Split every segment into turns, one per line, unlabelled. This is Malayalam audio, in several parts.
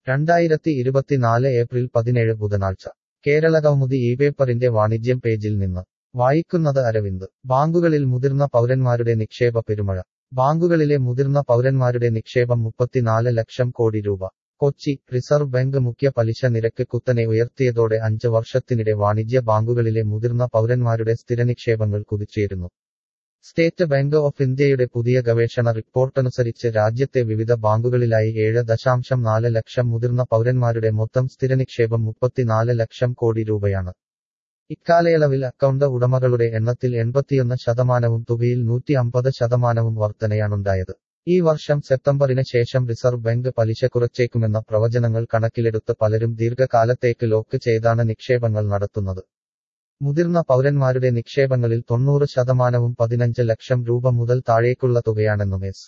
രണ്ടായിരത്തി ഇരുപത്തിനാല് ഏപ്രിൽ പതിനേഴ് ബുധനാഴ്ച കേരളകൗമുദി ഈ പേപ്പറിന്റെ വാണിജ്യം പേജിൽ നിന്ന് വായിക്കുന്നത് അരവിന്ദ് ബാങ്കുകളിൽ മുതിർന്ന പൗരന്മാരുടെ നിക്ഷേപ പെരുമഴ ബാങ്കുകളിലെ മുതിർന്ന പൗരന്മാരുടെ നിക്ഷേപം മുപ്പത്തിനാല് ലക്ഷം കോടി രൂപ കൊച്ചി റിസർവ് ബാങ്ക് മുഖ്യ പലിശ നിരക്ക് കുത്തനെ ഉയർത്തിയതോടെ അഞ്ച് വർഷത്തിനിടെ വാണിജ്യ ബാങ്കുകളിലെ മുതിർന്ന പൗരന്മാരുടെ സ്ഥിരനിക്ഷേപങ്ങൾ കുതിച്ചുയരുന്നു സ്റ്റേറ്റ് ബാങ്ക് ഓഫ് ഇന്ത്യയുടെ പുതിയ ഗവേഷണ റിപ്പോർട്ടനുസരിച്ച് രാജ്യത്തെ വിവിധ ബാങ്കുകളിലായി ഏഴ് ദശാംശം നാല് ലക്ഷം മുതിർന്ന പൗരന്മാരുടെ മൊത്തം സ്ഥിരനിക്ഷേപം മുപ്പത്തിനാല് ലക്ഷം കോടി രൂപയാണ് ഇക്കാലയളവിൽ അക്കൗണ്ട് ഉടമകളുടെ എണ്ണത്തിൽ എൺപത്തിയൊന്ന് ശതമാനവും തുകയിൽ നൂറ്റി അമ്പത് ശതമാനവും വർധനയാണുണ്ടായത് ഈ വർഷം സെപ്റ്റംബറിന് ശേഷം റിസർവ് ബാങ്ക് പലിശ കുറച്ചേക്കുമെന്ന പ്രവചനങ്ങൾ കണക്കിലെടുത്ത് പലരും ദീർഘകാലത്തേക്ക് ലോക്ക് ചെയ്താണ് നിക്ഷേപങ്ങൾ നടത്തുന്നത് മുതിർന്ന പൗരന്മാരുടെ നിക്ഷേപങ്ങളിൽ തൊണ്ണൂറ് ശതമാനവും പതിനഞ്ച് ലക്ഷം രൂപ മുതൽ താഴേക്കുള്ള തുകയാണെന്നും എസ്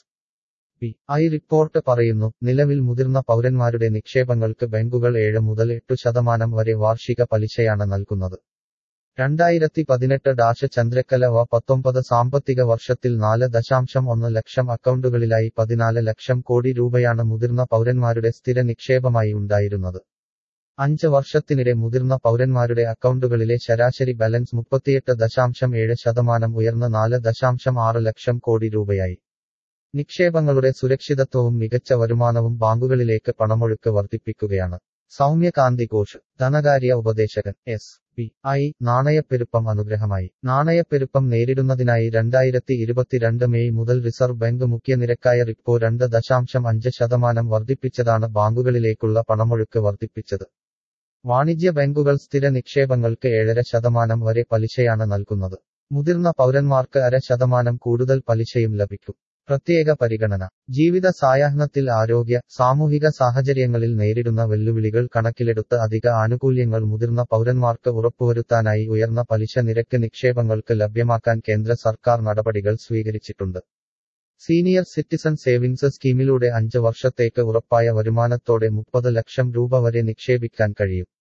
പി ഐ റിപ്പോർട്ട് പറയുന്നു നിലവിൽ മുതിർന്ന പൗരന്മാരുടെ നിക്ഷേപങ്ങൾക്ക് ബാങ്കുകൾ ഏഴ് മുതൽ എട്ടു ശതമാനം വരെ വാർഷിക പലിശയാണ് നൽകുന്നത് രണ്ടായിരത്തി പതിനെട്ട് ഡാഷ് ചന്ദ്രക്കല വ പത്തൊമ്പത് സാമ്പത്തിക വർഷത്തിൽ നാല് ദശാംശം ഒന്ന് ലക്ഷം അക്കൗണ്ടുകളിലായി പതിനാല് ലക്ഷം കോടി രൂപയാണ് മുതിർന്ന പൗരന്മാരുടെ സ്ഥിര നിക്ഷേപമായി ഉണ്ടായിരുന്നത് അഞ്ച് വർഷത്തിനിടെ മുതിർന്ന പൗരന്മാരുടെ അക്കൗണ്ടുകളിലെ ശരാശരി ബാലൻസ് മുപ്പത്തിയെട്ട് ദശാംശം ഏഴ് ശതമാനം ഉയർന്ന് നാല് ദശാംശം ആറ് ലക്ഷം കോടി രൂപയായി നിക്ഷേപങ്ങളുടെ സുരക്ഷിതത്വവും മികച്ച വരുമാനവും ബാങ്കുകളിലേക്ക് പണമൊഴുക്ക് വർദ്ധിപ്പിക്കുകയാണ് സൗമ്യകാന്തി ഘോഷ് ധനകാര്യ ഉപദേശകൻ എസ് പി ഐ നാണയപ്പെരുപ്പം അനുഗ്രഹമായി നാണയപ്പെരുപ്പം നേരിടുന്നതിനായി രണ്ടായിരത്തി ഇരുപത്തിരണ്ട് മെയ് മുതൽ റിസർവ് ബാങ്ക് മുഖ്യ നിരക്കായ റിപ്പോ രണ്ട് ദശാംശം അഞ്ച് ശതമാനം വർദ്ധിപ്പിച്ചതാണ് ബാങ്കുകളിലേക്കുള്ള പണമൊഴുക്ക് വർദ്ധിപ്പിച്ചത് വാണിജ്യ ബാങ്കുകൾ സ്ഥിര നിക്ഷേപങ്ങൾക്ക് ഏഴര ശതമാനം വരെ പലിശയാണ് നൽകുന്നത് മുതിർന്ന പൗരന്മാർക്ക് അര ശതമാനം കൂടുതൽ പലിശയും ലഭിക്കും പ്രത്യേക പരിഗണന ജീവിത സായാഹ്നത്തിൽ ആരോഗ്യ സാമൂഹിക സാഹചര്യങ്ങളിൽ നേരിടുന്ന വെല്ലുവിളികൾ കണക്കിലെടുത്ത് അധിക ആനുകൂല്യങ്ങൾ മുതിർന്ന പൗരന്മാർക്ക് ഉറപ്പുവരുത്താനായി ഉയർന്ന പലിശ നിരക്ക് നിക്ഷേപങ്ങൾക്ക് ലഭ്യമാക്കാൻ കേന്ദ്ര സർക്കാർ നടപടികൾ സ്വീകരിച്ചിട്ടുണ്ട് സീനിയർ സിറ്റിസൺ സേവിങ്സ് സ്കീമിലൂടെ അഞ്ച് വർഷത്തേക്ക് ഉറപ്പായ വരുമാനത്തോടെ മുപ്പത് ലക്ഷം രൂപ വരെ നിക്ഷേപിക്കാൻ കഴിയും